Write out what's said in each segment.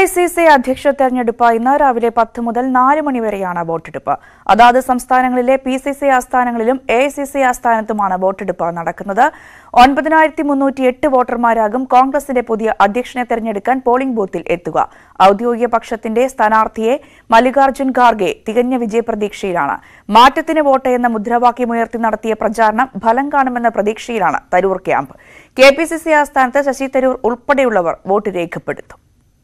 I C C അധ്യക്ഷ തെരഞ്ഞെടുപ്പ് ഇന്ന് രാവിലെ പത്ത് മുതൽ നാല് മണിവരെയാണ് വോട്ടെടുപ്പ് അതാത് സംസ്ഥാനങ്ങളിലെ പി സി സി ആസ്ഥാനങ്ങളിലും എ ഐ സി സി ആസ്ഥാനത്തുമാണ് വോട്ടെടുപ്പ് നടക്കുന്നത് ഒൻപതിനായിരത്തി മുന്നൂറ്റി എട്ട് വോട്ടർമാരാകും കോൺഗ്രസിന്റെ പുതിയ അധ്യക്ഷനെ തെരഞ്ഞെടുക്കാൻ പോളിംഗ് ബൂത്തിൽ എത്തുക ഔദ്യോഗിക പക്ഷത്തിന്റെ സ്ഥാനാർത്ഥിയെ മല്ലികാർജ്ജുൻ ഖാർഗെ തികഞ്ഞ വിജയപ്രതീക്ഷയിലാണ് മാറ്റത്തിന് വോട്ട് എന്ന മുദ്രാവാക്യമുയർത്തി നടത്തിയ പ്രചാരണം ഫലം കാണുമെന്ന പ്രതീക്ഷയിലാണ് Tharoor camp K P C C ആസ്ഥാനത്ത് ശശി തരൂർ ഉൾപ്പെടെയുള്ളവർ വോട്ട് രേഖപ്പെടുത്തും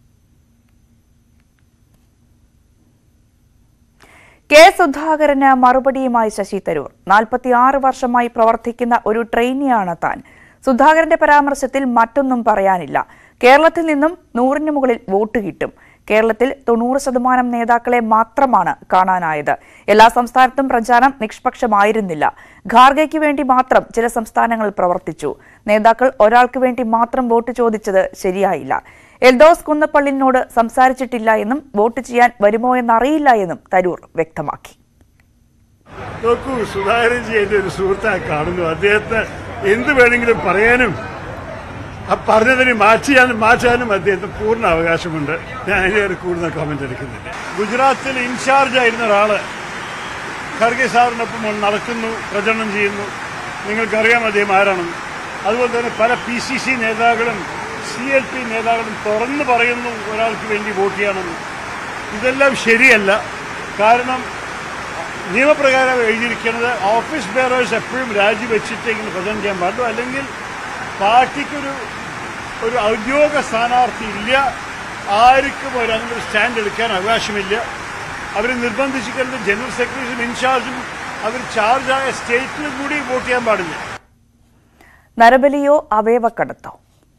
കെ സുധാകരന് മറുപടിയുമായി ശശി തരൂർ നാൽപ്പത്തിയാറ് വർഷമായി പ്രവർത്തിക്കുന്ന ഒരു ട്രെയിനിയാണ് താൻ സുധാകരന്റെ പരാമർശത്തിൽ മറ്റൊന്നും പറയാനില്ല കേരളത്തിൽ നിന്നും നൂറിന് മുകളിൽ വോട്ട് കിട്ടും കേരളത്തിൽ തൊണ്ണൂറ് ശതമാനം നേതാക്കളെ മാത്രമാണ് കാണാനായത് എല്ലാ സംസ്ഥാനത്തും പ്രചാരണം നിഷ്പക്ഷമായിരുന്നില്ല ഖാർഗയ്ക്ക് വേണ്ടി മാത്രം ചില സംസ്ഥാനങ്ങളിൽ പ്രവർത്തിച്ചു നേതാക്കൾ ഒരാൾക്ക് വേണ്ടി മാത്രം വോട്ട് ചോദിച്ചത് ശരിയായില്ല എൽദോസ് കുന്നപ്പള്ളിനോട് സംസാരിച്ചിട്ടില്ല എന്നും വോട്ട് ചെയ്യാൻ വരുമോ എന്നറിയില്ല എന്നും തരൂർ വ്യക്തമാക്കി നോക്കൂ സുധാകരൻജി എന്റെ ഒരു സുഹൃത്തായി കാണുന്നു അദ്ദേഹത്തിന് എന്ത് വേണമെങ്കിലും പറയാനും ആ പറഞ്ഞതിന് മാറ്റിയാനും മാറ്റാനും അദ്ദേഹത്തിന് പൂർണ്ണ അവകാശമുണ്ട് ഞാൻ അതിലേറെ കൂടുതൽ കമന്റ് എടുക്കുന്നില്ല ഗുജറാത്തിൽ ഇൻചാർജ് ആയിരുന്ന ഒരാള് ഖർഗെ സാറിനൊപ്പം നടക്കുന്നു പ്രചരണം ചെയ്യുന്നു നിങ്ങൾക്കറിയാം അദ്ദേഹം ആരാണെന്ന് അതുപോലെ തന്നെ പല പി സി സി നേതാക്കളും സി എൽ പി നേതാക്കളും തുറന്നു പറയുന്നു ഒരാൾക്ക് വേണ്ടി വോട്ട് ചെയ്യണമെന്ന് ഇതെല്ലാം ശരിയല്ല കാരണം നിയമപ്രകാരം എഴുതിയിരിക്കുന്നത് ഓഫീസ് ബെയറേഴ്സ് എപ്പോഴും രാജിവെച്ചിട്ടെങ്കിലും പ്രസന്റ് ചെയ്യാൻ പാടുള്ളൂ അല്ലെങ്കിൽ പാർട്ടിക്കൊരു ഒരു ഔദ്യോഗിക സ്ഥാനാർത്ഥി ഇല്ല ആർക്കും ഒരു അങ്ങനെ ഒരു സ്റ്റാൻഡ് എടുക്കാൻ അവകാശമില്ല അവർ നിർബന്ധിച്ചിട്ടുണ്ട് ജനറൽ സെക്രട്ടറിയും ഇൻചാർജും അവർ ചാർജായ സ്റ്റേറ്റിലും കൂടി വോട്ട് ചെയ്യാൻ പാടില്ല നരബലിയോ അവയവക്കടത്തോ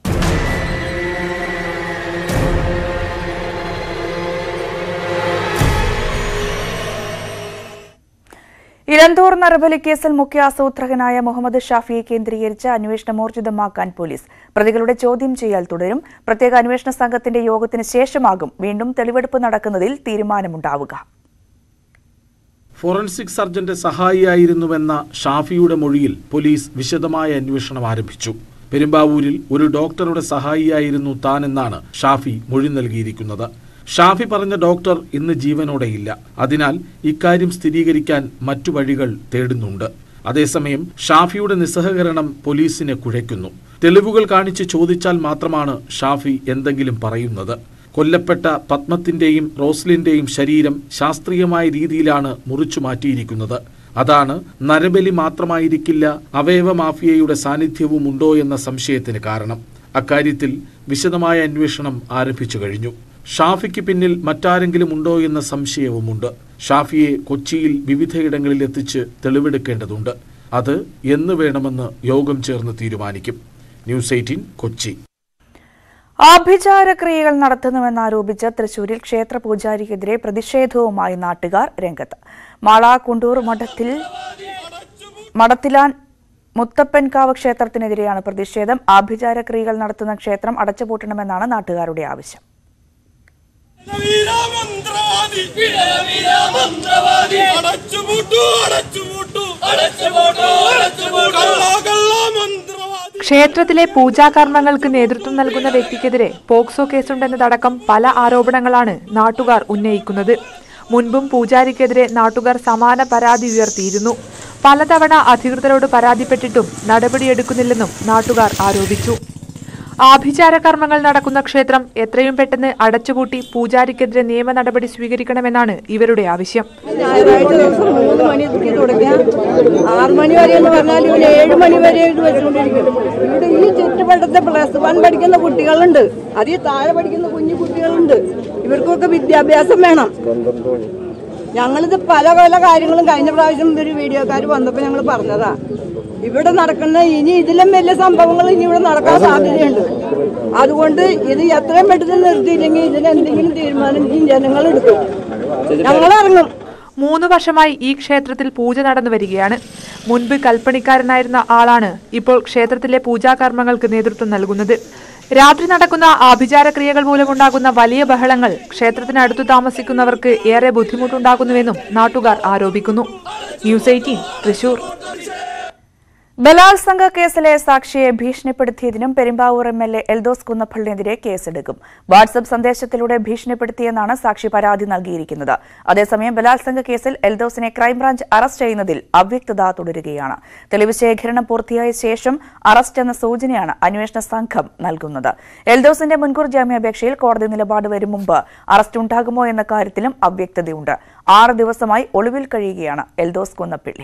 ഇലന്തൂർ നരബലി കേസിൽ മുഖ്യ ആസൂത്രകനായ മുഹമ്മദ് ഷാഫിയെ കേന്ദ്രീകരിച്ച് അന്വേഷണം ഊർജിതമാക്കാൻ പോലീസ് പ്രതികളുടെ ചോദ്യം ചെയ്യൽ തുടരും പ്രത്യേക അന്വേഷണ സംഘത്തിന്റെ യോഗത്തിന് ശേഷമാകും വീണ്ടും തെളിവെടുപ്പ് നടക്കുന്നതിൽ തീരുമാനമുണ്ടാവുക ഫോറൻസിക് സർജന്റെ സഹായിയായിരുന്നുവെന്ന ഷാഫിയുടെ മൊഴിയിൽ പോലീസ് വിശദമായ അന്വേഷണം ആരംഭിച്ചു പെരുമ്പാവൂരിൽ ഒരു ഡോക്ടറുടെ സഹായിയായിരുന്നു താനെന്നാണ് ഷാഫി മൊഴി നൽകിയിരിക്കുന്നത് ഷാഫി പറഞ്ഞ ഡോക്ടർ ഇന്ന് ജീവനോടെയില്ല അതിനാൽ ഇക്കാര്യം സ്ഥിരീകരിക്കാൻ മറ്റു വഴികൾ തേടുന്നുണ്ട് അതേസമയം ഷാഫിയുടെ നിസ്സഹകരണം പോലീസിനെ കുഴയ്ക്കുന്നു തെളിവുകൾ കാണിച്ച് ചോദിച്ചാൽ മാത്രമാണ് ഷാഫി എന്തെങ്കിലും പറയുന്നത് കൊല്ലപ്പെട്ട പത്മത്തിന്റെയും റോസ്ലിന്റെയും ശരീരം ശാസ്ത്രീയമായ രീതിയിലാണ് മുറിച്ചു മാറ്റിയിരിക്കുന്നത് അതാണ് നരബലി മാത്രമായിരിക്കില്ല അവയവ മാഫിയയുടെ സാന്നിധ്യവും ഉണ്ടോ എന്ന സംശയത്തിന് കാരണം അക്കാര്യത്തിൽ വിശദമായ അന്വേഷണം ആരംഭിച്ചു കഴിഞ്ഞു ഷാഫിക്ക് പിന്നിൽ മറ്റാരെങ്കിലും ഉണ്ടോ എന്ന സംശയവുമുണ്ട് ഷാഫിയെ കൊച്ചിയിൽ വിവിധയിടങ്ങളിൽ എത്തിച്ച് തെളിവെടുക്കേണ്ടതുണ്ട് അത് എന്ന് വേണമെന്ന് യോഗം ചേർന്ന് തീരുമാനിക്കും ന്യൂസ് എയ്റ്റീൻ കൊച്ചി ആഭിചാരക്രിയകൾ നടത്തുന്നുവെന്നാരോപിച്ച് തൃശൂരിൽ ക്ഷേത്ര പൂജാരിക്കെതിരെ പ്രതിഷേധവുമായി നാട്ടുകാർ രംഗത്ത് മാള കുണ്ടൂർ മഠത്തിൽ മടത്തിലാൻ മുത്തപ്പൻകാവ് ക്ഷേത്രത്തിനെതിരെയാണ് പ്രതിഷേധം ആഭിചാരക്രിയകൾ നടത്തുന്ന ക്ഷേത്രം അടച്ചുപൂട്ടണമെന്നാണ് നാട്ടുകാരുടെ ആവശ്യം വീരമന്ത്രവാദി വീരമന്ത്രവാദി അടച്ചുപൂട്ടു അടച്ചുപൂട്ടു അടച്ചുപൂട്ടു അടച്ചുപൂട്ടു കള്ള കള്ള മന്ത്രവാദി ക്ഷേത്രത്തിലെ പൂജാകർമ്മങ്ങൾക്ക് നേതൃത്വം നൽകുന്ന വ്യക്തിക്കെതിരെ പോക്സോ കേസുണ്ടെന്നതടക്കം പല ആരോപണങ്ങളാണ് നാട്ടുകാർ ഉന്നയിക്കുന്നത് മുൻപും പൂജാരിക്കെതിരെ നാട്ടുകാർ സമാന പരാതി ഉയർത്തിയിരുന്നു പലതവണ അധികൃതരോട് പരാതിപ്പെട്ടിട്ടും നടപടിയെടുക്കുന്നില്ലെന്നും നാട്ടുകാർ ആരോപിച്ചു ആഭിചാര കർമ്മങ്ങൾ നടക്കുന്ന ക്ഷേത്രം എത്രയും പെട്ടെന്ന് അടച്ചുപൂട്ടി പൂജാരിക്കെതിരെ നിയമ നടപടി സ്വീകരിക്കണമെന്നാണ് ഇവരുടെ ആവശ്യം ഞായറാഴ്ച ദിവസം മൂന്ന് മണിക്ക് തുടങ്ങിയ ആറ് മണി വരെ എന്ന് പറഞ്ഞാൽ ഇവര് ഏഴ് മണി വരെ ഇത് വെച്ചുകൊണ്ടിരിക്കും ഇവിടെ ഈ ചുറ്റുവട്ടത്തെ പ്ലസ് വൺ പഠിക്കുന്ന കുട്ടികളുണ്ട് അതിൽ താഴെ പഠിക്കുന്ന കുഞ്ഞു കുട്ടികളുണ്ട് ഇവർക്കൊക്കെ വിദ്യാഭ്യാസം വേണം ഞങ്ങളിത് പല പല കാര്യങ്ങളും കഴിഞ്ഞ പ്രാവശ്യം ഒരു വീഡിയോക്കാർ വന്നപ്പോൾ ഞങ്ങൾ പറഞ്ഞതാ ഇവിടെ നടക്കുന്ന ഇനി ഇതിലും വലിയ സംഭവങ്ങൾ ഇനി ഇവിടെ നടക്കാൻ സാധ്യതയുണ്ട് അതുകൊണ്ട് ഇത് എത്രയും പെട്ടെന്ന് നിർത്തിയില്ലെങ്കിൽ ഇതിന് എന്തെങ്കിലും തീരുമാനം ഈ ജനങ്ങൾ എടുക്കും ഞങ്ങൾ ഇറങ്ങും മൂന്ന് വർഷമായി ഈ ക്ഷേത്രത്തിൽ പൂജ നടന്നു വരികയാണ് മുൻപ് കൽപ്പണിക്കാരനായിരുന്ന ആളാണ് ഇപ്പോൾ ക്ഷേത്രത്തിലെ പൂജാകർമ്മങ്ങൾക്ക് നേതൃത്വം നൽകുന്നത് രാത്രി നടക്കുന്ന ആഭിചാരക്രിയകൾ മൂലമുണ്ടാകുന്ന വലിയ ബഹളങ്ങൾ ക്ഷേത്രത്തിനടുത്തു താമസിക്കുന്നവർക്ക് ഏറെ ബുദ്ധിമുട്ടുണ്ടാകുന്നുവെന്നും നാട്ടുകാർ ആരോപിക്കുന്നു ന്യൂസ് എയ്റ്റീൻ തൃശൂർ ബലാത്സംഗ കേസിലെ സാക്ഷിയെ ഭീഷണിപ്പെടുത്തിയതിനും Perumbavoor M L A Eldhose കുന്നപ്പള്ളിനെതിരെ കേസെടുക്കും വാട്സപ്പ് സന്ദേശത്തിലൂടെ ഭീഷണിപ്പെടുത്തിയെന്നാണ് സാക്ഷി പരാതി നൽകിയിരിക്കുന്നത് അതേസമയം ബലാത്സംഗ കേസിൽ എൽദോസിനെ ക്രൈംബ്രാഞ്ച് അറസ്റ്റ് ചെയ്യുന്നതിൽ അവ്യക്തത തുടരുകയാണ് തെളിവ് ശേഖരണം പൂർത്തിയായ ശേഷം അറസ്റ്റ് എന്ന സൂചനയാണ് അന്വേഷണ സംഘം നൽകുന്നത് എൽദോസിന്റെ മുൻകൂർ ജാമ്യാപേക്ഷയിൽ കോടതി നിലപാട് വരും മുമ്പ് അറസ്റ്റ് ഉണ്ടാകുമോ എന്ന കാര്യത്തിലും അവ്യക്തതയുണ്ട് ആറ് ദിവസമായി ഒളിവിൽ കഴിയുകയാണ് എൽദോസ് കുന്നപ്പിള്ളി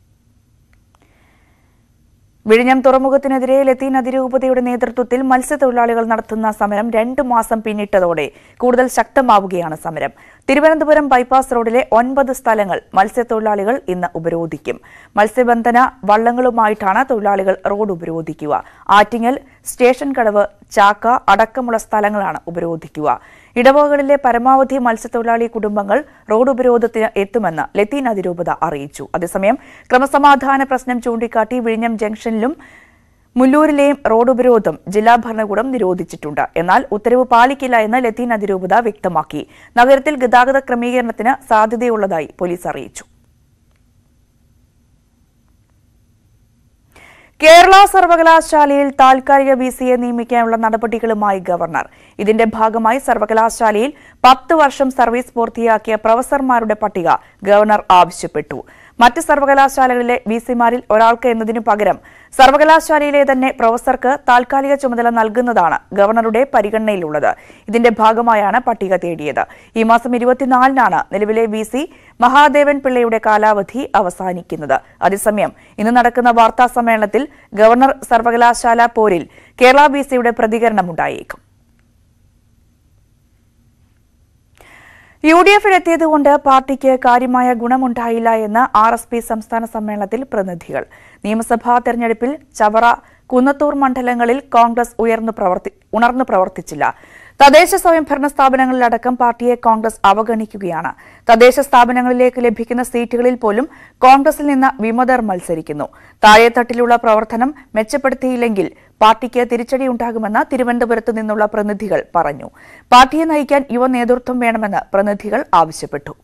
വിഴിഞ്ഞം തുറമുഖത്തിനെതിരെ ലത്തീൻ അതിരൂപതയുടെ നേതൃത്വത്തിൽ മത്സ്യത്തൊഴിലാളികൾ നടത്തുന്ന സമരം രണ്ടു മാസം പിന്നിട്ടതോടെ കൂടുതൽ ശക്തമാവുകയാണ് സമരം തിരുവനന്തപുരം ബൈപ്പാസ് റോഡിലെ ഒൻപത് സ്ഥലങ്ങൾ മത്സ്യത്തൊഴിലാളികൾ ഇന്ന് ഉപരോധിക്കും മത്സ്യബന്ധന വള്ളങ്ങളുമായിട്ടാണ് തൊഴിലാളികൾ റോഡ് ഉപരോധിക്കുക ആറ്റിങ്ങൽ സ്റ്റേഷൻ കടവ് ചാക്ക അടക്കമുള്ള സ്ഥലങ്ങളാണ് ഉപരോധിക്കുക ഇടവകളിലെ പരമാവധി മത്സ്യത്തൊഴിലാളി കുടുംബങ്ങൾ റോഡ് ഉപരോധത്തിന് എത്തുമെന്ന് ലത്തീൻ അതിരൂപത അറിയിച്ചു അതേസമയം ക്രമസമാധാന പ്രശ്നം ചൂണ്ടിക്കാട്ടി വിഴിഞ്ഞം ജംഗ്ഷനിലും മുല്ലൂരിലെയും റോഡ് ഉപരോധം ജില്ലാ ഭരണകൂടം നിരോധിച്ചിട്ടുണ്ട് എന്നാൽ ഉത്തരവ് പാലിക്കില്ല എന്ന് ലത്തീൻ അതിരൂപത വ്യക്തമാക്കി നഗരത്തിൽ ഗതാഗത ക്രമീകരണത്തിന് സാധ്യതയുള്ളതായി പോലീസ് അറിയിച്ചു കേരള സർവകലാശാലയിൽ താൽക്കാലിക വി സിയെ നിയമിക്കാനുള്ള നടപടികളുമായി ഗവർണർ ഇതിന്റെ ഭാഗമായി സർവകലാശാലയിൽ പത്ത് വർഷം സർവീസ് പൂർത്തിയാക്കിയ പ്രൊഫസർമാരുടെ പട്ടിക ഗവർണർ ആവശ്യപ്പെട്ടു മറ്റ് സർവകലാശാലകളിലെ വി സിമാരിൽ ഒരാൾക്ക് എന്നതിനു പകരം സർവകലാശാലയിലെ തന്നെ പ്രൊഫസർക്ക് താൽക്കാലിക ചുമതല നൽകുന്നതാണ് ഗവർണറുടെ പരിഗണനയിലുള്ളത് ഇതിന്റെ ഭാഗമായാണ് പട്ടിക തേടിയത് ഈ മാസം ഇരുപത്തിനാലിനാണ് നിലവിലെ വി സി മഹാദേവൻ പിള്ളയുടെ കാലാവധി അവസാനിക്കുന്നത് അതേസമയം ഇന്ന് നടക്കുന്ന വാർത്താ സമ്മേളനത്തിൽ ഗവർണർ സർവകലാശാല പോരിൽ കേരള ബി സിയുടെ പ്രതികരണമുണ്ടായേക്കും യു ഡി എഫിലെത്തിയതുകൊണ്ട് പാർട്ടിക്ക് കാര്യമായ ഗുണമുണ്ടായില്ല എന്ന് ആർ എസ് പി സംസ്ഥാന സമ്മേളനത്തിൽ പ്രതിനിധികൾ നിയമസഭാ തെരഞ്ഞെടുപ്പിൽ ചവറ കുന്നത്തൂർ മണ്ഡലങ്ങളിൽ കോൺഗ്രസ് ഉയർന്നു പ്രവർത്തി ഉണർന്നു പ്രവർത്തിച്ചില്ല തദ്ദേശ സ്വയംഭരണ സ്ഥാപനങ്ങളിലടക്കം പാർട്ടിയെ കോൺഗ്രസ് അവഗണിക്കുകയാണ് തദ്ദേശ സ്ഥാപനങ്ങളിലേക്ക് ലഭിക്കുന്ന സീറ്റുകളിൽ പോലും കോൺഗ്രസിൽ നിന്ന് വിമതർ മത്സരിക്കുന്നു താഴെത്തട്ടിലുള്ള പ്രവർത്തനം മെച്ചപ്പെടുത്തിയില്ലെങ്കിൽ പാർട്ടിക്ക് തിരിച്ചടിയുണ്ടാകുമെന്ന് തിരുവനന്തപുരത്ത് നിന്നുള്ള പ്രതിനിധികൾ പറഞ്ഞു പാർട്ടിയെ നയിക്കാൻ യുവ നേതൃത്വം വേണമെന്ന് പ്രതിനിധികൾ ആവശ്യപ്പെട്ടു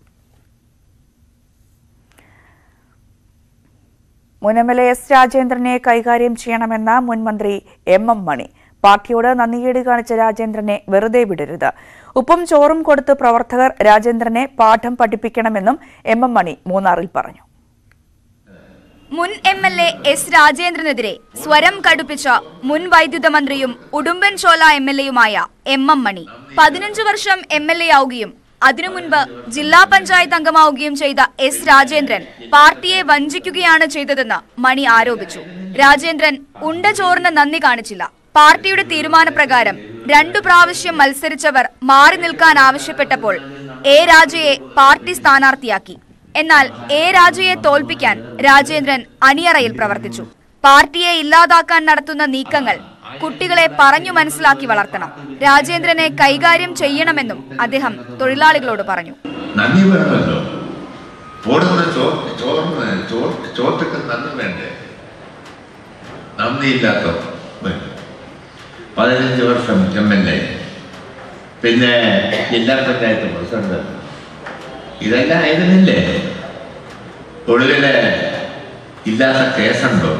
മുൻ എം എൽ എ എസ് രാജേന്ദ്രനെ കൈകാര്യം ചെയ്യണമെന്ന മുൻ മന്ത്രി എം എം മണി പാർട്ടിയോട് നന്ദികേട് കാണിച്ച രാജേന്ദ്രനെ വെറുതെ വിടരുത് ഉപ്പും ചോറും കൊടുത്ത് പ്രവർത്തകർ രാജേന്ദ്രനെ പാഠം പഠിപ്പിക്കണമെന്നും എം എം മണി മൂന്നാറിൽ പറഞ്ഞു മുൻ എം എൽ എ എസ് രാജേന്ദ്രനെതിരെ സ്വരം കടുപ്പിച്ച മുൻ വൈദ്യുത മന്ത്രിയും ഉടുമ്പൻചോല എം എൽ എയുമായ എം എം മണി പതിനഞ്ചു വർഷം എം എൽ എ ആവുകയും അതിനു മുൻപ് ജില്ലാ പഞ്ചായത്ത് അംഗമാവുകയും ചെയ്ത എസ് രാജേന്ദ്രൻ പാർട്ടിയെ വഞ്ചിക്കുകയാണ് ചെയ്തതെന്ന് മണി ആരോപിച്ചു രാജേന്ദ്രൻ ഉണ്ട ചോറിന് നന്ദി കാണിച്ചില്ല പാർട്ടിയുടെ തീരുമാനപ്രകാരം രണ്ടു പ്രാവശ്യം മത്സരിച്ചവർ മാറി നിൽക്കാൻ ആവശ്യപ്പെട്ടപ്പോൾ എ രാജയെ പാർട്ടി സ്ഥാനാർത്ഥിയാക്കി എന്നാൽ എ രാജയെ തോൽപ്പിക്കാൻ രാജേന്ദ്രൻ അണിയറയിൽ പ്രവർത്തിച്ചു പാർട്ടിയെ ഇല്ലാതാക്കാൻ നടത്തുന്ന നീക്കങ്ങൾ കുട്ടികളെ പറഞ്ഞു മനസ്സിലാക്കി വളർത്തണം രാജേന്ദ്രനെ കൈകാര്യം ചെയ്യണമെന്നും അദ്ദേഹം തൊഴിലാളികളോട് പറഞ്ഞു നന്ദി വേണമല്ലോ ഓടുന്ന ചോ ചോറിന് ചോ ചോറ്റക്ക് നന്ദി വേണ്ടേ നന്ദിയില്ലാത്ത പതിനഞ്ച് വർഷം എം എൽ എ പിന്നെ ജില്ലാ പഞ്ചായത്ത് പ്രസിഡന്റ് ഇതെല്ലാം ആയിരുന്നില്ലേ ഒടുവില് ഇല്ലാത്ത കേസുണ്ടോ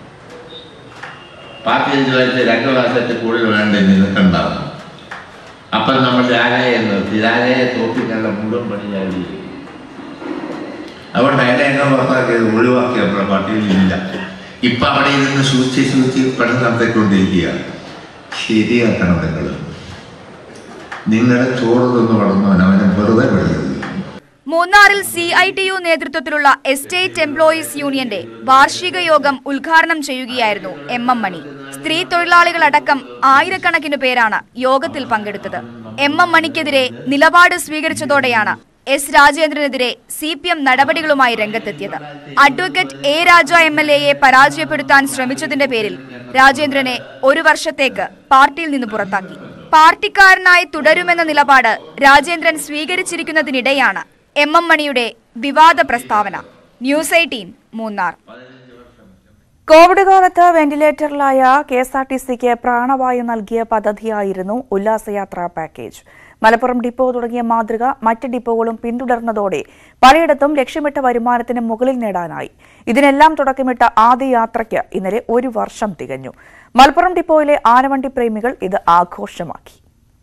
പാർട്ടി ചോദിച്ച് രണ്ടു വർഷത്തിൽ കൂടുതൽ വേണ്ട നിൽക്കണ്ടാവും അപ്പം നമ്മൾ രാജയെ നിർത്തി രാജയെ തോപ്പിക്കാനുള്ള മുഴുവൻ പണി ഞാൻ ചെയ്തു അതുകൊണ്ട് അതിനെ എന്നെ പുറത്താക്കിയത് ഒഴിവാക്കി നമ്മുടെ പാർട്ടിയിൽ ഇല്ല ഇപ്പൊ അവിടെ ഇരുന്ന് സൂക്ഷിച്ച് സൂക്ഷിച്ച് പണി നടത്തിക്കൊണ്ടിരിക്കുകയാണ് ശരിയാക്കണം നിങ്ങൾ നിങ്ങളുടെ ചോറ് തിന്ന് വളർന്നവൻ അവനെ വെറുതെ വിടരുത് മൂന്നാറിൽ സി ഐ ടി യു നേതൃത്വത്തിലുള്ള എസ്റ്റേറ്റ് എംപ്ലോയീസ് യൂണിയന്റെ വാർഷിക യോഗം ഉദ്ഘാടനം ചെയ്യുകയായിരുന്നു എം എം മണി സ്ത്രീ തൊഴിലാളികളടക്കം ആയിരക്കണക്കിന് പേരാണ് യോഗത്തിൽ പങ്കെടുത്തത് എം എം മണിക്കെതിരെ നിലപാട് സ്വീകരിച്ചതോടെയാണ് എസ് രാജേന്ദ്രനെതിരെ സി പി എം നടപടികളുമായി രംഗത്തെത്തിയത് advocate A Raja M L എയെ പരാജയപ്പെടുത്താൻ ശ്രമിച്ചതിന്റെ പേരിൽ രാജേന്ദ്രനെ ഒരു വർഷത്തേക്ക് പാർട്ടിയിൽ നിന്ന് പുറത്താക്കി പാർട്ടിക്കാരനായി തുടരുമെന്ന നിലപാട് രാജേന്ദ്രൻ സ്വീകരിച്ചിരിക്കുന്നതിനിടെയാണ് എം എം മണിയുടെ വിവാദ പ്രസ്താവന ന്യൂസ് എയ്റ്റീൻ മൂന്നാർ കോവിഡ് കാലത്ത് വെന്റിലേറ്ററിലായ കെ എസ് ആർ ടി സിക്ക് പ്രാണവായു നൽകിയ പദ്ധതിയായിരുന്നു ഉല്ലാസയാത്രാ പാക്കേജ് മലപ്പുറം ഡിപ്പോ തുടങ്ങിയ മാതൃക മറ്റ് ഡിപ്പോകളും പിന്തുടർന്നതോടെ പലയിടത്തും ലക്ഷ്യമിട്ട വരുമാനത്തിന് മുകളിൽ നേടാനായി ഇതിനെല്ലാം തുടക്കമിട്ട ആദ്യ യാത്രയ്ക്ക് ഇന്നലെ ഒരു വർഷം തികഞ്ഞു മലപ്പുറം ഡിപ്പോയിലെ ആനവണ്ടി പ്രേമികൾ ഇത് ആഘോഷമാക്കി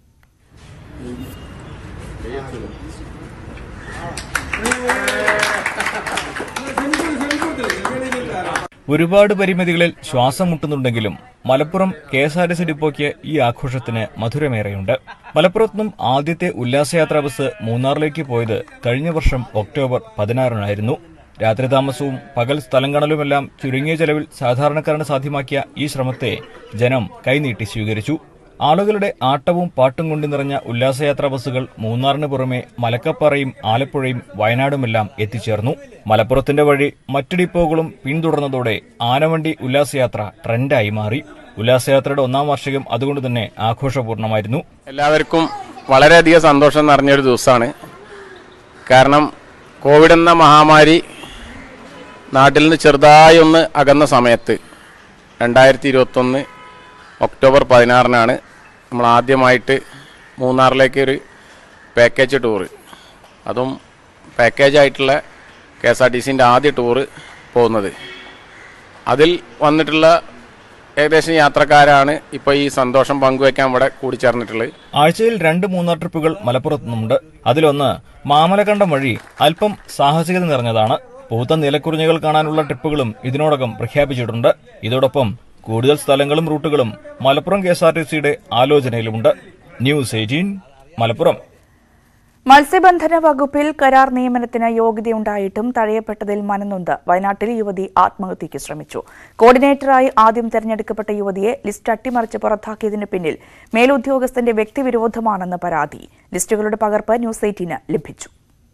ഒരുപാട് പരിമിതികളിൽ ശ്വാസം മുട്ടുന്നുണ്ടെങ്കിലും Malappuram K S R T C ഡിപ്പോയ്ക്ക് ഈ ആഘോഷത്തിന് മധുരമേറെയുണ്ട് മലപ്പുറത്ത് നിന്നും ആദ്യത്തെ ഉല്ലാസയാത്രാ ബസ് മൂന്നാറിലേക്ക് പോയത് കഴിഞ്ഞ വർഷം ഒക്ടോബർ പതിനാറിനായിരുന്നു രാത്രി താമസവും പകൽ സ്ഥലം കാണലുമെല്ലാം ചുരുങ്ങിയ ചെലവിൽ സാധാരണക്കാരന് സാധ്യമാക്കിയ ഈ ശ്രമത്തെ ജനം കൈനീട്ടി സ്വീകരിച്ചു ആളുകളുടെ ആട്ടവും പാട്ടും കൊണ്ട് നിറഞ്ഞ ഉല്ലാസയാത്രാ ബസ്സുകൾ മൂന്നാറിന് പുറമെ മലക്കപ്പാറയും ആലപ്പുഴയും വയനാടുമെല്ലാം എത്തിച്ചേർന്നു മലപ്പുറത്തിന്റെ വഴി മറ്റു ഡിപ്പോകളും പിന്തുടർന്നതോടെ ആനവണ്ടി ഉല്ലാസയാത്ര ട്രെൻഡായി മാറി ഉല്ലാസയാത്രയുടെ ഒന്നാം വാർഷികം അതുകൊണ്ട് തന്നെ ആഘോഷപൂർണ്ണമായിരുന്നു എല്ലാവർക്കും വളരെയധികം സന്തോഷം നിറഞ്ഞൊരു ദിവസമാണ് കാരണം കോവിഡ് എന്ന മഹാമാരി നാട്ടിൽ നിന്ന് ചെറുതായി ഒന്ന് അകന്ന സമയത്ത് രണ്ടായിരത്തി ഇരുപത്തൊന്ന് ഒക്ടോബർ പതിനാറിനാണ് നമ്മൾ ആദ്യമായിട്ട് മൂന്നാറിലേക്ക് ഒരു പാക്കേജ് ടൂറ് അതും പാക്കേജായിട്ടുള്ള കെ എസ് ആർ ടി സിൻ്റെ ആദ്യ ടൂറ് പോകുന്നത് അതിൽ വന്നിട്ടുള്ള ഏകദേശം യാത്രക്കാരാണ് ഇപ്പോൾ ഈ സന്തോഷം പങ്കുവയ്ക്കാൻ ഇവിടെ കൂടിച്ചേർന്നിട്ടുള്ളത് ആഴ്ചയിൽ രണ്ട് മൂന്നാർ ട്രിപ്പുകൾ മലപ്പുറത്ത് നിന്നുണ്ട് അതിലൊന്ന് മാമലക്കണ്ടം വഴി അല്പം സാഹസികത നിറഞ്ഞതാണ് പൂത്ത നിലക്കുറിഞ്ഞുകൾ കാണാനുള്ള ട്രിപ്പുകളും ഇതിനോടകം പ്രഖ്യാപിച്ചിട്ടുണ്ട് ഇതോടൊപ്പം കൂടുതൽ സ്ഥലങ്ങളും റൂട്ടുകളും Malappuram K S R T സിയുടെ ആലോചനയിലുമുണ്ട് ന്യൂസ് എയ്റ്റീൻ മലപ്പുറം മത്സ്യബന്ധന വകുപ്പിൽ കരാർ നിയമനത്തിന് യോഗ്യതയുണ്ടായിട്ടും തഴയപ്പെട്ടതിൽ മനനൊന്ത് വയനാട്ടിൽ യുവതി ആത്മഹത്യയ്ക്ക് ശ്രമിച്ചു കോർഡിനേറ്ററായി ആദ്യം തെരഞ്ഞെടുക്കപ്പെട്ട യുവതിയെ ലിസ്റ്റ് അട്ടിമറിച്ച് പുറത്താക്കിയതിന് പിന്നിൽ മേലുദ്യോഗസ്ഥന്റെ വ്യക്തിവിരോധമാണെന്ന് പരാതി ലിസ്റ്റുകളുടെ പകർപ്പ് ന്യൂസ് എയ്റ്റീന് ലഭിച്ചു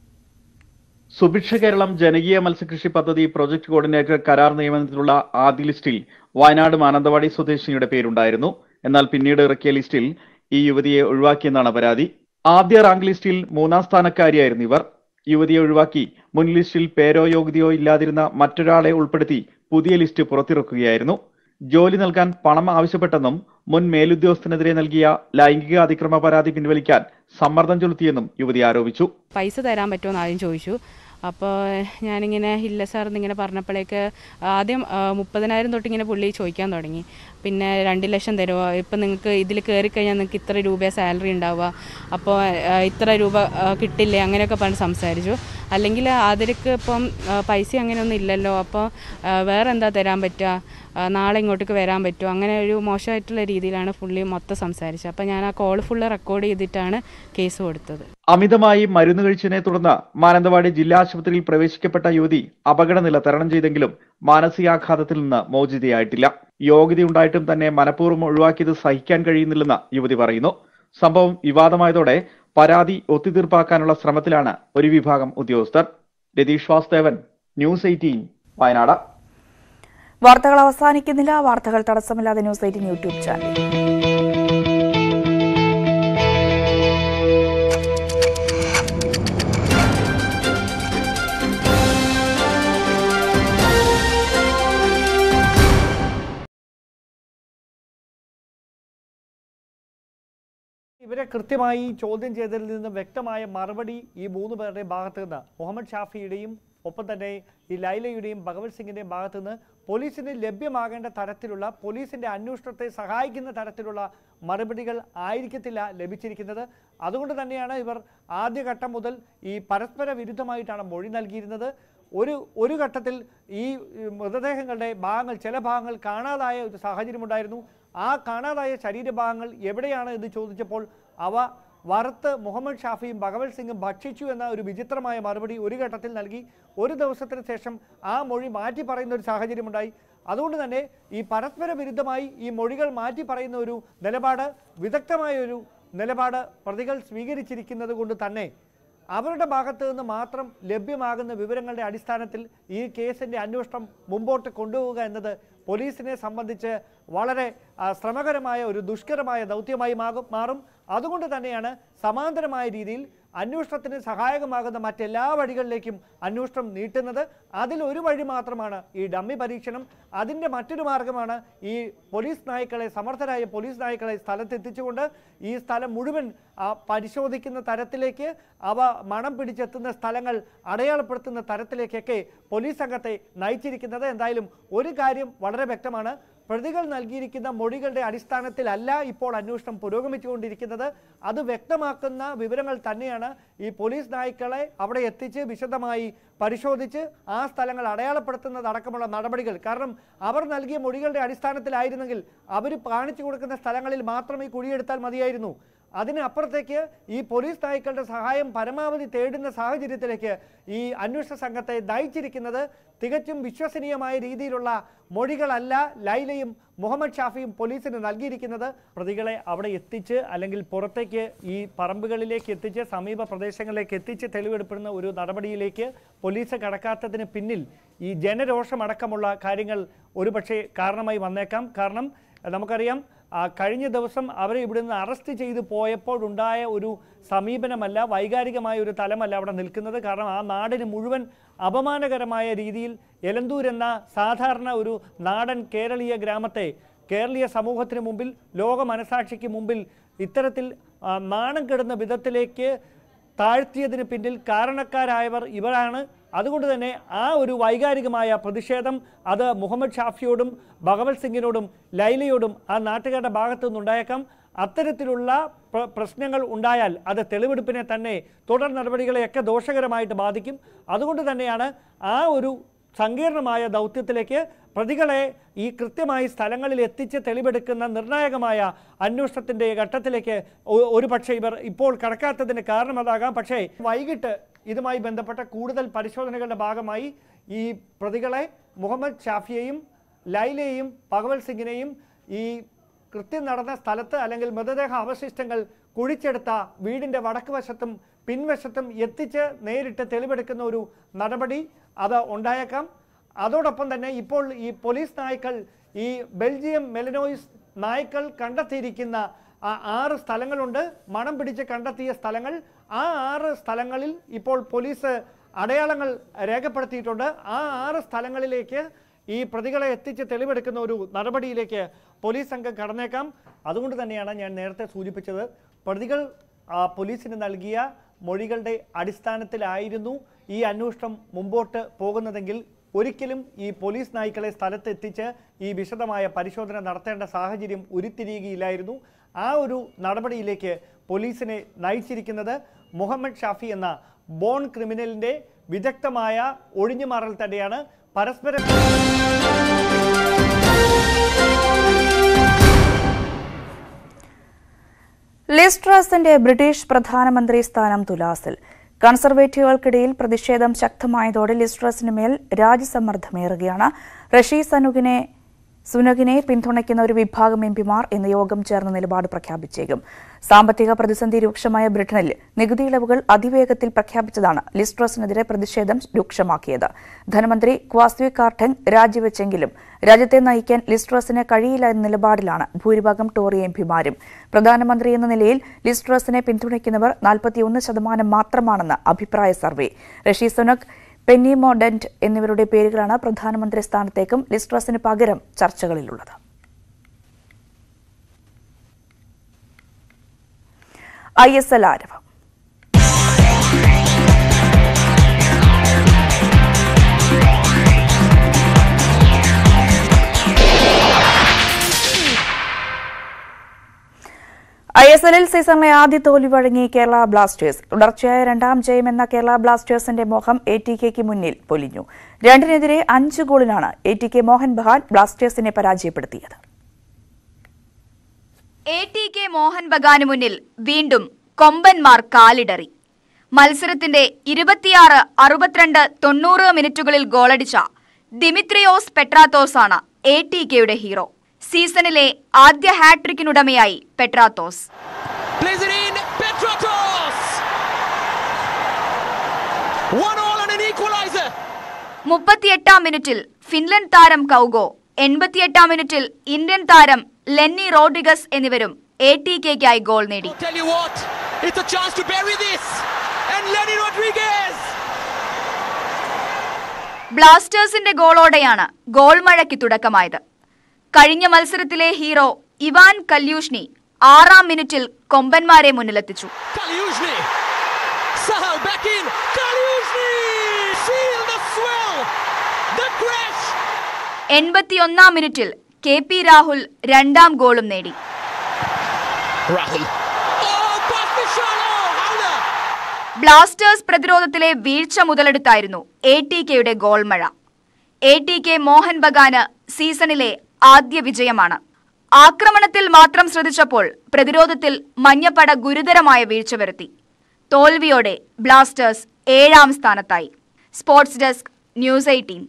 സുഭിക്ഷ കേരളം ജനകീയ മത്സ്യകൃഷി പദ്ധതി പ്രൊജക്ട് കോർഡിനേറ്റർ കരാർ നിയമനത്തിനുള്ള ആദ്യ ലിസ്റ്റിൽ വയനാട് മാനന്തവാടി സ്വദേശിനിയുടെ പേരുണ്ടായിരുന്നു എന്നാൽ പിന്നീട് ഇറക്കിയ ലിസ്റ്റിൽ ഈ യുവതിയെ ഒഴിവാക്കിയെന്നാണ് പരാതി ആദ്യ റാങ്ക് ലിസ്റ്റിൽ മൂന്നാം സ്ഥാനക്കാരിയായിരുന്നു ഇവർ യുവതിയെ ഒഴിവാക്കി മുൻ ലിസ്റ്റിൽ പേരോ യോഗ്യതയോ ഇല്ലാതിരുന്ന മറ്റൊരാളെ ഉൾപ്പെടുത്തി പുതിയ ലിസ്റ്റ് പുറത്തിറക്കുകയായിരുന്നു ജോലി നൽകാൻ പണം ആവശ്യപ്പെട്ടെന്നും മുൻ മേലുദ്യോഗസ്ഥനെതിരെ നൽകിയ ലൈംഗിക അതിക്രമ പരാതി പിൻവലിക്കാൻ സമ്മർദ്ദം ചെലുത്തിയെന്നും യുവതി ആരോപിച്ചു പൈസ തരാൻ പറ്റുമോ എന്ന് ആദ്യം ചോദിച്ചു അപ്പോൾ ഞാനിങ്ങനെ ഇല്ല സാർ എന്നിങ്ങനെ പറഞ്ഞപ്പോഴേക്ക് ആദ്യം ആ, മുപ്പതിനായിരം തൊട്ടിങ്ങനെ പുള്ളി ചോദിക്കാൻ തുടങ്ങി പിന്നെ രണ്ട് ലക്ഷം തരുമോ ഇപ്പം നിങ്ങൾക്ക് ഇതിൽ കയറിക്കഴിഞ്ഞാൽ നിങ്ങൾക്ക് ഇത്ര രൂപ സാലറി ഉണ്ടാവുക അപ്പോൾ ആ, ഇത്ര രൂപ ആ, കിട്ടില്ലേ അങ്ങനെയൊക്കെ പറഞ്ഞ് സംസാരിച്ചു അല്ലെങ്കിൽ അതിലേക്ക് ഇപ്പം ആ, പൈസ അങ്ങനെയൊന്നും ഇല്ലല്ലോ അപ്പോൾ ആ, വേറെ എന്താ തരാൻ പറ്റുക ആ, നാളെ ഇങ്ങോട്ടേക്ക് വരാൻ പറ്റുമോ അങ്ങനെ ഒരു മോശമായിട്ടുള്ള രീതിയിലാണ് പുള്ളി മൊത്തം സംസാരിച്ചത് അപ്പോൾ ഞാൻ ആ കോൾ ഫുള്ള് റെക്കോർഡ് ചെയ്തിട്ടാണ് കേസ് കൊടുത്തത് അമിതമായി മരുന്ന് കഴിച്ചതിനെ തുടർന്ന് മാനന്തവാടി ജില്ലാ ആശുപത്രിയിൽ പ്രവേശിക്കപ്പെട്ട യുവതി അപകടനില തരണം ചെയ്തെങ്കിലും മാനസികാഘാതത്തിൽ നിന്ന് മോചിതയായിട്ടില്ല യോഗ്യതയുണ്ടായിട്ടും തന്നെ മനഃപൂർവ്വം ഒഴിവാക്കിയത് സഹിക്കാൻ കഴിയുന്നില്ലെന്ന് യുവതി പറയുന്നു സംഭവം വിവാദമായതോടെ പരാതി ഒത്തുതീർപ്പാക്കാനുള്ള ശ്രമത്തിലാണ് ഒരു വിഭാഗം ഉദ്യോഗസ്ഥർ രതീഷ് വാസ്തവൻ ന്യൂസ് എയ്റ്റീൻ വയനാട് വാർത്തകൾ അവസാനിക്കുന്നില്ല വാർത്തകൾ തടസ്സമില്ലാതെ ന്യൂസ് എയ്റ്റീൻ യൂട്യൂബ് ചാനൽ ഇവരെ കൃത്യമായി ചോദ്യം ചെയ്തതിൽ നിന്ന് വ്യക്തമായ മറുപടി ഈ മൂന്ന് പേരുടെയും ഭാഗത്ത് നിന്ന് മുഹമ്മദ് ഷാഫിയുടെയും ഒപ്പം തന്നെ ഈ ലൈലയുടെയും ഭഗവത് സിംഗിന്റെയും ഭാഗത്ത് നിന്ന് പോലീസിന് ലഭ്യമാകേണ്ട തരത്തിലുള്ള പോലീസിന്റെ അന്വേഷണത്തെ സഹായിക്കുന്ന തരത്തിലുള്ള മറുപടികൾ ആയിരിക്കത്തില്ല ലഭിച്ചിരിക്കുന്നത് അതുകൊണ്ട് തന്നെയാണ് ഇവർ ആദ്യഘട്ടം മുതൽ ഈ പരസ്പര വിരുദ്ധമായിട്ടാണ് മൊഴി നൽകിയിരുന്നത് ഒരു ഒരു ഘട്ടത്തിൽ ഈ ഈ മൃതദേഹങ്ങളുടെ ഭാഗങ്ങൾ ചില ഭാഗങ്ങൾ കാണാതായ ഒരു സാഹചര്യമുണ്ടായിരുന്നു ആ കാണാതായ ശരീരഭാഗങ്ങൾ എവിടെയാണ് എന്ന് ചോദിച്ചപ്പോൾ അവ വറുത്ത് മുഹമ്മദ് ഷാഫിയും ഭഗവത് സിംഗും ഭക്ഷിച്ചു എന്ന ഒരു വിചിത്രമായ മറുപടി ഒരു ഘട്ടത്തിൽ നൽകി ഒരു ദിവസത്തിന് ശേഷം ആ മൊഴി മാറ്റി പറയുന്ന ഒരു സാഹചര്യമുണ്ടായി അതുകൊണ്ട് തന്നെ ഈ പരസ്പര വിരുദ്ധമായി ഈ മൊഴികൾ മാറ്റി പറയുന്ന ഒരു നിലപാട് വിദഗ്ധമായ ഒരു നിലപാട് പ്രതികൾ സ്വീകരിച്ചിരിക്കുന്നത് കൊണ്ട് തന്നെ അവരുടെ ഭാഗത്ത് നിന്ന് മാത്രം ലഭ്യമാകുന്ന വിവരങ്ങളുടെ അടിസ്ഥാനത്തിൽ ഈ കേസിന്റെ അന്വേഷണം മുമ്പോട്ട് കൊണ്ടുപോവുക എന്നത് പോലീസിനെ സംബന്ധിച്ച് വളരെ ആ, ശ്രമകരമായ ഒരു ദുഷ്കരമായ ദൗത്യമായി മാകും മാറും അതുകൊണ്ട് തന്നെയാണ് സമാന്തരമായ രീതിയിൽ അന്വേഷണത്തിന് സഹായകമാകുന്ന മറ്റെല്ലാ വഴികളിലേക്കും അന്വേഷണം നീട്ടുന്നത് അതിൽ ഒരു വഴി മാത്രമാണ് ഈ ഡമ്മി പരീക്ഷണം അതിൻ്റെ മറ്റൊരു മാർഗമാണ് ഈ പോലീസ് നായ്ക്കളെ സമർത്ഥരായ പോലീസ് നായ്ക്കളെ സ്ഥലത്തെത്തിച്ചുകൊണ്ട് ഈ സ്ഥലം മുഴുവൻ ആ, പരിശോധിക്കുന്ന തരത്തിലേക്ക് അവ മണം പിടിച്ചെത്തുന്ന സ്ഥലങ്ങൾ അടയാളപ്പെടുത്തുന്ന തരത്തിലേക്കൊക്കെ പോലീസ് സംഘത്തെ നയിച്ചിരിക്കുന്നത് എന്തായാലും ഒരു കാര്യം വളരെ വ്യക്തമാണ് പ്രതികൾ നൽകിയിരിക്കുന്ന മൊഴികളുടെ അടിസ്ഥാനത്തിലല്ല ഇപ്പോൾ അന്വേഷണം പുരോഗമിച്ചുകൊണ്ടിരിക്കുന്നത് അത് വ്യക്തമാക്കുന്ന വിവരങ്ങൾ തന്നെയാണ് ഈ പോലീസ് നായ്ക്കളെ അവിടെ എത്തിച്ച് വിശദമായി പരിശോധിച്ച് ആ സ്ഥലങ്ങൾ അടയാളപ്പെടുത്തുന്നതടക്കമുള്ള നടപടികൾ കാരണം അവർ നൽകിയ മൊഴികളുടെ അടിസ്ഥാനത്തിലായിരുന്നെങ്കിൽ അവർ കാണിച്ചു കൊടുക്കുന്ന സ്ഥലങ്ങളിൽ മാത്രം ഈ കുഴിയെടുത്താൽ മതിയായിരുന്നു അതിനപ്പുറത്തേക്ക് ഈ പോലീസ് നായ്ക്കളുടെ സഹായം പരമാവധി തേടുന്ന സാഹചര്യത്തിലേക്ക് ഈ അന്വേഷണ സംഘത്തെ നയിച്ചിരിക്കുന്നത് തികച്ചും വിശ്വസനീയമായ രീതിയിലുള്ള മൊഴികളല്ല ലൈലയും മുഹമ്മദ് ഷാഫിയും പോലീസിന് നൽകിയിരിക്കുന്നത് പ്രതികളെ അവിടെ എത്തിച്ച് അല്ലെങ്കിൽ പുറത്തേക്ക് ഈ പറമ്പുകളിലേക്ക് എത്തിച്ച് സമീപ പ്രദേശങ്ങളിലേക്ക് എത്തിച്ച് തെളിവെടുപ്പെടുന്ന ഒരു നടപടിയിലേക്ക് പോലീസ് കടക്കാത്തതിന് പിന്നിൽ ഈ ജനരോഷമടക്കമുള്ള കാര്യങ്ങൾ ഒരുപക്ഷെ കാരണമായി വന്നേക്കാം കാരണം നമുക്കറിയാം ആ, കഴിഞ്ഞ ദിവസം അവരെ ഇവിടുന്ന് അറസ്റ്റ് ചെയ്ത് പോയപ്പോഴുണ്ടായ ഒരു സമീപനമല്ല വൈകാരികമായ ഒരു തലമല്ല അവിടെ നിൽക്കുന്നത് കാരണം ആ നാടിന് മുഴുവൻ അപമാനകരമായ രീതിയിൽ എലന്തൂർ എന്ന സാധാരണ ഒരു നാടൻ കേരളീയ ഗ്രാമത്തെ കേരളീയ സമൂഹത്തിന് മുമ്പിൽ ലോക മനസാക്ഷിക്ക് മുമ്പിൽ ഇത്തരത്തിൽ ആ, നാണം കെടുന്ന വിധത്തിലേക്ക് താഴ്ത്തിയതിന് പിന്നിൽ കാരണക്കാരായവർ ഇവരാണ് അതുകൊണ്ട് തന്നെ ആ ഒരു വൈകാരികമായ പ്രതിഷേധം അത് മുഹമ്മദ് ഷാഫിയോടും ഭഗവത് സിംഗിനോടും ലൈലയോടും ആ നാട്ടുകാരുടെ ഭാഗത്തു നിന്നുണ്ടായേക്കാം അത്തരത്തിലുള്ള പ്ര- പ്രശ്നങ്ങൾ ഉണ്ടായാൽ അത് തെളിവെടുപ്പിനെ തന്നെ തുടർ നടപടികളെയൊക്കെ ദോഷകരമായിട്ട് ബാധിക്കും അതുകൊണ്ട് തന്നെയാണ് ആ ഒരു സങ്കീർണമായ ദൗത്യത്തിലേക്ക് പ്രതികളെ ഈ കൃത്യമായി സ്ഥലങ്ങളിൽ എത്തിച്ച് തെളിവെടുക്കുന്ന നിർണായകമായ അന്വേഷണത്തിൻ്റെ ഘട്ടത്തിലേക്ക് ഒ- ഒരു പക്ഷേ ഇവർ ഇപ്പോൾ കടക്കാത്തതിന് കാരണം അതാകാം പക്ഷേ വൈകിട്ട് ഇതുമായി ബന്ധപ്പെട്ട കൂടുതൽ പരിശോധനകളുടെ ഭാഗമായി ഈ പ്രതികളെ മുഹമ്മദ് ഷാഫിയെയും ലൈലയെയും ഭഗവത് സിംഗിനെയും ഈ കൃത്യം നടന്ന സ്ഥലത്ത് അല്ലെങ്കിൽ മൃതദേഹ അവശിഷ്ടങ്ങൾ കുഴിച്ചെടുത്ത വീടിൻ്റെ വടക്ക് വശത്തും പിൻവശത്തും എത്തിച്ച് നേരിട്ട് തെളിവെടുക്കുന്ന ഒരു നടപടി അത് ഉണ്ടായേക്കാം അതോടൊപ്പം തന്നെ ഇപ്പോൾ ഈ പോലീസ് നായ്ക്കൾ ഈ ബെൽജിയം മെലനോയിസ് നായ്ക്കൾ കണ്ടെത്തിയിരിക്കുന്ന ആ ആറ് സ്ഥലങ്ങളുണ്ട് മണം പിടിച്ച് കണ്ടെത്തിയ സ്ഥലങ്ങൾ ആ ആറ് സ്ഥലങ്ങളിൽ ഇപ്പോൾ പോലീസ് അടയാളങ്ങൾ രേഖപ്പെടുത്തിയിട്ടുണ്ട് ആ ആറ് സ്ഥലങ്ങളിലേക്ക് ഈ പ്രതികളെ എത്തിച്ച് തെളിവെടുക്കുന്ന ഒരു നടപടിയിലേക്ക് പോലീസ് സംഘം കടന്നേക്കാം അതുകൊണ്ട് തന്നെയാണ് ഞാൻ നേരത്തെ സൂചിപ്പിച്ചത് പ്രതികൾ ആ, പോലീസിന് നൽകിയ മൊഴികളുടെ അടിസ്ഥാനത്തിലായിരുന്നു ഈ അന്വേഷണം മുമ്പോട്ട് പോകുന്നതെങ്കിൽ ഒരിക്കലും ഈ പോലീസ് നായ്ക്കളെ സ്ഥലത്തെത്തിച്ച് ഈ വിശദമായ പരിശോധന നടത്തേണ്ട സാഹചര്യം ഉരുത്തിരിയുകയില്ലായിരുന്നു ആ ഒരു നടപടിയിലേക്ക് പോലീസിനെ നയിച്ചിരിക്കുന്നത് മുഹമ്മദ് ഷാഫി എന്ന ബോൺ ക്രിമിനലിൻ്റെ വിദഗ്ധമായ ഒഴിഞ്ഞുമാറൽ തന്നെയാണ് പരസ്പരം ലിസ് ട്രസിന്റെ ബ്രിട്ടീഷ് പ്രധാനമന്ത്രി സ്ഥാനം തുലാസിൽ കൺസർവേറ്റീവുകൾക്കിടയിൽ പ്രതിഷേധം ശക്തമായതോടെ ലിസ് ട്രസിന് മേൽ രാജ്യസമ്മർദ്ദമേറുകയാണ് റഷി സനുകിനെ സുനകിനെ പിന്തുണയ്ക്കുന്ന ഒരു വിഭാഗം എം പിമാർ ഇന്ന് യോഗം ചേർന്ന് നിലപാട് പ്രഖ്യാപിച്ചേക്കും സാമ്പത്തിക പ്രതിസന്ധി രൂക്ഷമായ ബ്രിട്ടനിൽ നികുതി ഇളവുകൾ അതിവേഗത്തിൽ പ്രഖ്യാപിച്ചതാണ് ലിസ് ട്രസിനെതിരെ പ്രതിഷേധം രൂക്ഷമാക്കിയത് ധനമന്ത്രി ക്വാസ്വി കാർട്ടങ് രാജിവെച്ചെങ്കിലും രാജ്യത്തെ നയിക്കാൻ ലിസ് ട്രസിന് കഴിയില്ല എന്ന നിലപാടിലാണ് ഭൂരിഭാഗം ടോറി എം പിമാരും പ്രധാനമന്ത്രി എന്ന നിലയിൽ ലിസ് ട്രസിനെ പിന്തുണയ്ക്കുന്നവർ നാൽപ്പത്തിയൊന്ന് ശതമാനം മാത്രമാണെന്ന് അഭിപ്രായ survey Rishi Sunak Penny Mordaunt എന്നിവരുടെ പേരുകളാണ് പ്രധാനമന്ത്രി സ്ഥാനത്തേക്കും ലിസ് ട്രസിന് പകരം ചർച്ചകളിലുള്ളത് ഐ എസ് എൽ ആരവം ഐ എസ് എല്ലിൽ സീസണിലെ ആദ്യ തോൽവി വഴങ്ങി കേരള ബ്ലാസ്റ്റേഴ്സ് തുടർച്ചയായ രണ്ടാം ജയം എന്ന കേരള ബ്ലാസ്റ്റേഴ്സിന്റെ മോഹം എ ടി കെക്ക് മുന്നിൽ പൊലിഞ്ഞു രണ്ടിനെതിരെ അഞ്ച് ഗോളിനാണ് A T K Mohun Bagan ബ്ലാസ്റ്റേഴ്സിനെ പരാജയപ്പെടുത്തിയത് എ ടി കെ മോഹൻ ബഗാന് മുന്നിൽ വീണ്ടും കൊമ്പന്മാർ കാലിടറി മത്സരത്തിന്റെ ഇരുപത്തിയാറ് അറുപത്തിരണ്ട് തൊണ്ണൂറ് മിനിറ്റുകളിൽ ഗോളടിച്ച ദിമിത്രിയോസ് പെട്രാത്തോസാണ് എ ടി കെയുടെ ഹീറോ സീസണിലെ ആദ്യ ഹാട്രിക്കിനുടമയായി പെട്രാത്തോസ് Plays it in, Petratos! One all and an equalizer. മുപ്പത്തിയെട്ടാം മിനിറ്റിൽ ഫിൻലൻഡ് താരം കൗഗോ എൺപത്തിയെട്ടാം മിനിറ്റിൽ ഇന്ത്യൻ താരം ലെന്നി റോഡ്രിഗസ് എന്നിവരും എ ടി കെക്കായി ഗോൾ നേടി Tell you what, it's a chance to bury this. and Lenny Rodriguez. ബ്ലാസ്റ്റേഴ്സിന്റെ ഗോളോടെയാണ് ഗോൾ മഴയ്ക്ക് തുടക്കമായത് കഴിഞ്ഞ മത്സരത്തിലെ ഹീറോ ഇവാൻ കല്യൂഷ്നി ആറാം മിനിറ്റിൽ കൊമ്പന്മാരെ മുന്നിലെത്തിച്ചു Kaliushny. Sahal back in. Kaliushny. Feel the swell. The crash. എൺപത്തിയൊന്നാം മിനിറ്റിൽ കെ പി രാഹുൽ രണ്ടാം ഗോളും നേടി Rahul. Oh, past the shallow. Howler. ബ്ലാസ്റ്റേഴ്സ് പ്രതിരോധത്തിലെ വീഴ്ച മുതലെടുത്തായിരുന്നു എ ടി കെയുടെ ഗോൾ മഴ എ ടി കെ മോഹൻ ബഗാന് സീസണിലെ ആദ്യ വിജയമാണ് ആക്രമണത്തിൽ മാത്രം ശ്രദ്ധിച്ചപ്പോൾ പ്രതിരോധത്തിൽ മഞ്ഞപ്പട ഗുരുതരമായ വീഴ്ച വരുത്തി തോൽവിയോടെ ബ്ലാസ്റ്റേഴ്സ് ഏഴാം സ്ഥാനത്തായി sports desk news eighteen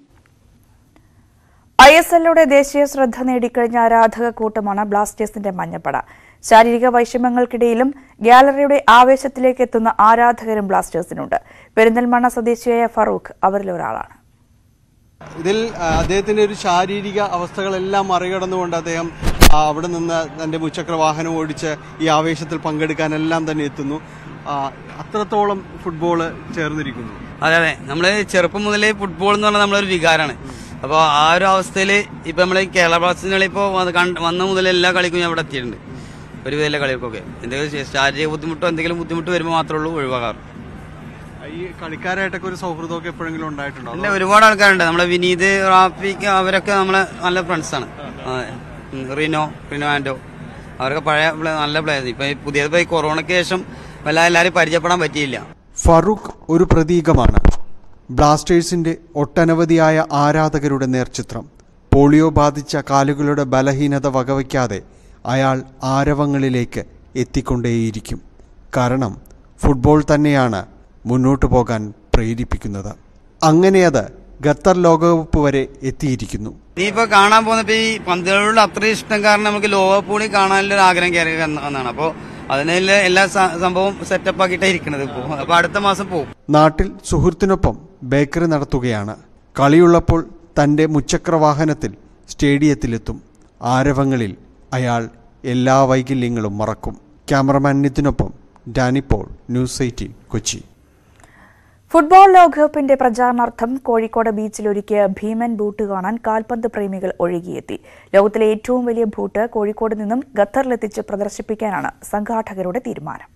I S എല്ലിലൂടെ ദേശീയ ശ്രദ്ധ നേടിക്കഴിഞ്ഞ ആരാധക കൂട്ടമാണ് ബ്ലാസ്റ്റേഴ്സിന്റെ മഞ്ഞപ്പട ശാരീരിക വൈഷമ്യങ്ങൾക്കിടയിലും ഗ്യാലറിയുടെ ആവേശത്തിലേക്ക് എത്തുന്ന ആരാധകരും ബ്ലാസ്റ്റേഴ്സിനുണ്ട് പെരിന്തൽമണ്ണ സ്വദേശിയായ ഫറൂഖ് അവരിലൊരാളാണ് ഇതിൽ ആ, അദ്ദേഹത്തിന്റെ ഒരു ശാരീരിക അവസ്ഥകളെല്ലാം മറികടന്നുകൊണ്ട് അദ്ദേഹം ആ, അവിടെ നിന്ന് തന്റെ മുച്ചക്ര വാഹനം ഓടിച്ച് ഈ ആവേശത്തിൽ പങ്കെടുക്കാനെല്ലാം തന്നെ എത്തുന്നു ആ, അത്രത്തോളം ഫുട്ബോള് ചേർന്നിരിക്കുന്നു അതെ അതെ നമ്മള് ചെറുപ്പം മുതലേ ഫുട്ബോൾ എന്ന് പറഞ്ഞാൽ നമ്മളൊരു വികാരമാണ് അപ്പോൾ ആ ഒരു അവസ്ഥയിൽ ഇപ്പൊ നമ്മള് കേരള ബ്ലാസ്റ്റേഴ്സിന് കളി ഇപ്പോൾ വന്ന മുതൽ എല്ലാ കളിക്കും ഞാൻ ഇവിടെ എത്തിയിട്ടുണ്ട് ഒരു വിധ കളികൾക്കൊക്കെ എന്തെങ്കിലും ശാരീരിക ബുദ്ധിമുട്ടോ എന്തെങ്കിലും ബുദ്ധിമുട്ട് വരുമ്പോൾ മാത്രമേ ഉള്ളൂ ഒഴിവാകാറ് ഈ കളിക്കാരായിട്ടൊക്കെ ഒരു സൗഹൃദമൊക്കെ എപ്പോഴെങ്കിലും ഉണ്ടായിട്ടുണ്ടോ പിന്നെ ഒരുപാട് ആൾക്കാരുണ്ട് നമ്മളെ വിനീത് റാഫിക്ക് അവരൊക്കെ നമ്മളെ നല്ല ഫ്രണ്ട്സാണ് റിനോ റിനോ ആൻഡോ അവരൊക്കെ പഴയ പ്ലേ- നല്ല പ്ലേയേഴ്സ് ഇപ്പൊ ഈ പുതിയത് ഇപ്പൊ ഈ കൊറോണയ്ക്ക് ശേഷം വല്ല എല്ലാവരും പരിചയപ്പെടാൻ പറ്റിയില്ല ഫറൂഖ് ഒരു പ്രതീകമാണ് ബ്ലാസ്റ്റേഴ്സിന്റെ ഒട്ടനവധിയായ ആരാധകരുടെ നേർചിത്രം പോളിയോ ബാധിച്ച കാലുകളുടെ ബലഹീനത വകവയ്ക്കാതെ അയാൾ ആരവങ്ങളിലേക്ക് എത്തിക്കൊണ്ടേയിരിക്കും കാരണം ഫുട്ബോൾ തന്നെയാണ് മുന്നോട്ടു പോകാൻ പ്രേരിപ്പിക്കുന്നത് അങ്ങനെ അത് ഖത്തർ ലോകകപ്പ് വരെ എത്തിയിരിക്കുന്നു നീ ഇപ്പൊ കാണാൻ പോകുന്നപ്പോ ഈ പന്തുകളോട് അത്ര ഇഷ്ടം കാരണം നമുക്ക് ലോകകപ്പ് കൂടി കാണാനുള്ള ഒരു ആഗ്രഹം കയറി വന്നതാണ് അപ്പോൾ അതിനെല്ലാം എല്ലാ സ- സംഭവം സെറ്റപ്പ് ആക്കിയിട്ടാണ് ഇരിക്കുന്നത് ഇപ്പോൾ അപ്പൊ അടുത്ത മാസം പോകും നാട്ടിൽ സുഹൃത്തിനൊപ്പം ബേക്കറി നടത്തുകയാണ് കളിയുള്ളപ്പോൾ തന്റെ മുച്ചക്ര വാഹനത്തിൽ സ്റ്റേഡിയത്തിലെത്തും ആരവങ്ങളിൽ അയാൾ എല്ലാ വൈകല്യങ്ങളും മറക്കും ക്യാമറമാൻ നിതിനൊപ്പം ഡാനിപ്പോൾ ന്യൂസ് എയ്റ്റീൻ കൊച്ചി ഫുട്ബോൾ ലോകകപ്പിന്റെ പ്രചാരണാർത്ഥം കോഴിക്കോട് ബീച്ചിൽ ഒരുക്കിയ ഭീമൻ ബൂട്ട് കാണാൻ കാൽപന്ത് പ്രേമികൾ ഒഴുകിയെത്തി ലോകത്തിലെ ഏറ്റവും വലിയ ബൂട്ട് കോഴിക്കോട് നിന്നും ഖത്തറിലെത്തിച്ച് പ്രദർശിപ്പിക്കാനാണ് സംഘാടകരുടെ തീരുമാനം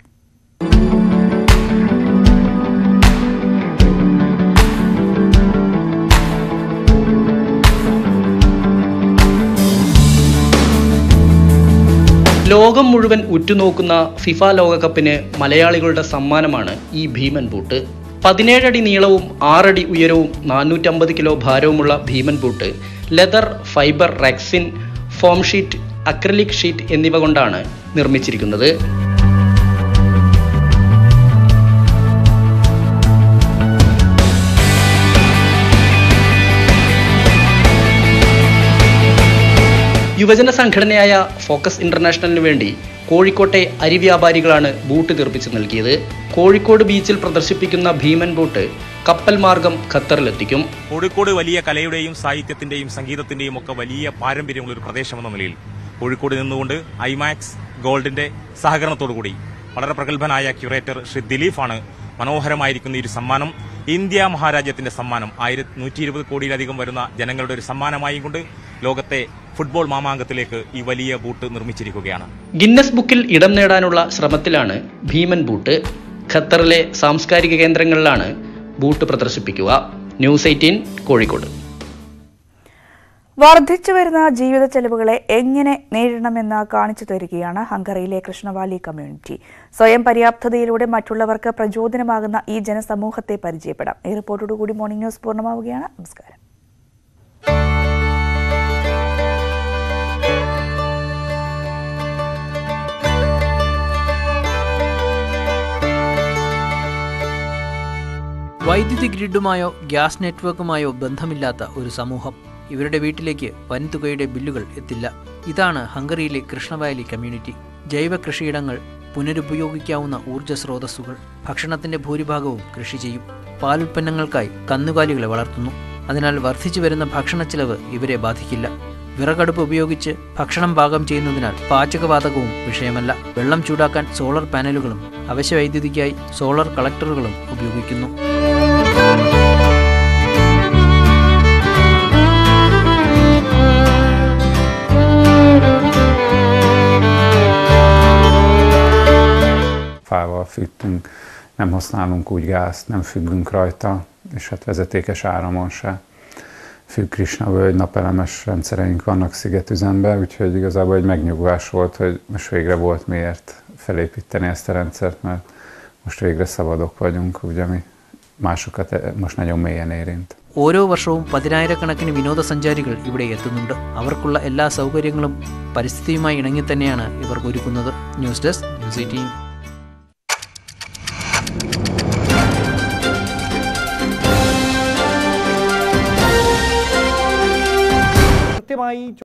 ലോകം മുഴുവൻ ഉറ്റുനോക്കുന്ന ഫിഫ ലോകകപ്പിന് മലയാളികളുടെ സമ്മാനമാണ് ഈ ഭീമൻ ബൂട്ട് പതിനേഴടി നീളവും ആറടി ഉയരവും നാനൂറ്റമ്പത് കിലോ ഭാരവുമുള്ള ഭീമൻ boot leather fibre rexine foam sheet acrylic sheet എന്നിവ കൊണ്ടാണ് നിർമ്മിച്ചിരിക്കുന്നത് യുവജന സംഘടനയായ ഫോക്കസ് ഇന്റർനാഷണലിന് വേണ്ടി കോഴിക്കോട്ടെ അരി വ്യാപാരികളാണ് ബൂട്ട് തീർപ്പിച്ച് നൽകിയത് കോഴിക്കോട് ബീച്ചിൽ പ്രദർശിപ്പിക്കുന്ന ഭീമൻ ബൂട്ട് കപ്പൽ മാർഗം ഖത്തറിലെത്തിക്കും കോഴിക്കോട് വലിയ കലയുടെയും സാഹിത്യത്തിന്റെയും സംഗീതത്തിന്റെയും ഒക്കെ വലിയ പാരമ്പര്യമുള്ള ഒരു പ്രദേശമെന്ന നിലയിൽ കോഴിക്കോട് നിന്നുകൊണ്ട് ഐമാക്സ് ഗോൾഡിന്റെ സഹകരണത്തോടുകൂടി വളരെ പ്രഗത്ഭനായ ക്യൂറേറ്റർ ശ്രീ ദിലീഫാണ് മനോഹരമായിരിക്കുന്ന ഈ ഒരു സമ്മാനം ഇന്ത്യ മഹാരാജ്യത്തിന്റെ സമ്മാനം ആയിരത്തി നൂറ്റി ഇരുപത് കോടിയിലധികം വരുന്ന ജനങ്ങളുടെ ഒരു സമ്മാനമായും കൊണ്ട് ലോകത്തെ ഫുട്ബോൾ മാമാങ്കത്തിലേക്ക് ഈ വലിയ ബൂട്ട് നിർമ്മിച്ചിരിക്കുകയാണ് ഗിന്നസ് ബുക്കിൽ ഇടം നേടാനുള്ള ശ്രമത്തിലാണ് ഭീമൻ ബൂട്ട് ഖത്തറിലെ സാംസ്കാരിക കേന്ദ്രങ്ങളിലാണ് ബൂട്ട് പ്രദർശിപ്പിക്കുക ന്യൂസ് എയ്റ്റീൻ കോഴിക്കോട് വർദ്ധിച്ചു വരുന്ന ജീവിത ചെലവുകളെ എങ്ങനെ നേരിടണമെന്ന് കാണിച്ചു തരികയാണ് ഹംഗറിയിലെ കൃഷ്ണവാലി കമ്മ്യൂണിറ്റി സ്വയം പര്യാപ്തതയിലൂടെ മറ്റുള്ളവർക്ക് പ്രചോദനമാകുന്ന ഈ ജനസമൂഹത്തെ പരിചയപ്പെടാം ഈ റിപ്പോർട്ടോടുകൂടി മോർണിംഗ് ന്യൂസ് പൂർണ്ണമാവുകയാണ് നമസ്കാരം വൈദ്യുതി ഗ്രിഡുമായോ ഗ്യാസ് നെറ്റ്വർക്കുമായോ ബന്ധമില്ലാത്ത ഒരു സമൂഹം ഇവരുടെ വീട്ടിലേക്ക് വൻതുകയുടെ ബില്ലുകൾ എത്തില്ല ഇതാണ് ഹംഗറിയിലെ കൃഷ്ണവാലി കമ്മ്യൂണിറ്റി ജൈവ കൃഷിയിടങ്ങൾ പുനരുപയോഗിക്കാവുന്ന ഊർജ്ജ സ്രോതസ്സുകൾ ഭക്ഷണത്തിന്റെ ഭൂരിഭാഗവും കൃഷി ചെയ്യും പാലുൽപ്പന്നങ്ങൾക്കായി കന്നുകാലികളെ വളർത്തുന്നു അതിനാൽ വർദ്ധിച്ചു വരുന്ന ഭക്ഷണ ചെലവ് ഇവരെ ബാധിക്കില്ല വിറകടുപ്പ് ഉപയോഗിച്ച് ഭക്ഷണം പാകം ചെയ്യുന്നതിനാൽ പാചകവാതകവും വിഷയമല്ല വെള്ളം ചൂടാക്കാൻ സോളർ പാനലുകളും അവശ്യ വൈദ്യുതിക്കായി സോളർ കളക്ടറുകളും ഉപയോഗിക്കുന്നു Fával fűtünk, nem használunk úgy gázt, nem függünk rajta, és hát vezetékes áramon se. Fű Krisna völgy, napelemes rendszereink vannak szigetüzemben, úgyhogy igazából egy megnyugvás volt, hogy most végre volt miért felépíteni ezt a rendszert, mert most végre szabadok vagyunk, ugye mi másokat eh, most nagyon mélyen érint. ഓരോ വർഷവും പതിനായിരക്കണക്കിന് വിനോദസഞ്ചാരികൾ ഇവിടെ എത്തുന്നുണ്ട് അവർക്കുള്ള എല്ലാ സൗകര്യങ്ങളും പരിസ്ഥിതിയുമായി ഇണങ്ങി തന്നെയാണ് ഇവർ ഒരുക്കുന്നത് ന്യൂസ് ഡെസ്ക് ന്യൂസ് എയ്റ്റീൻ കൃത്യമായി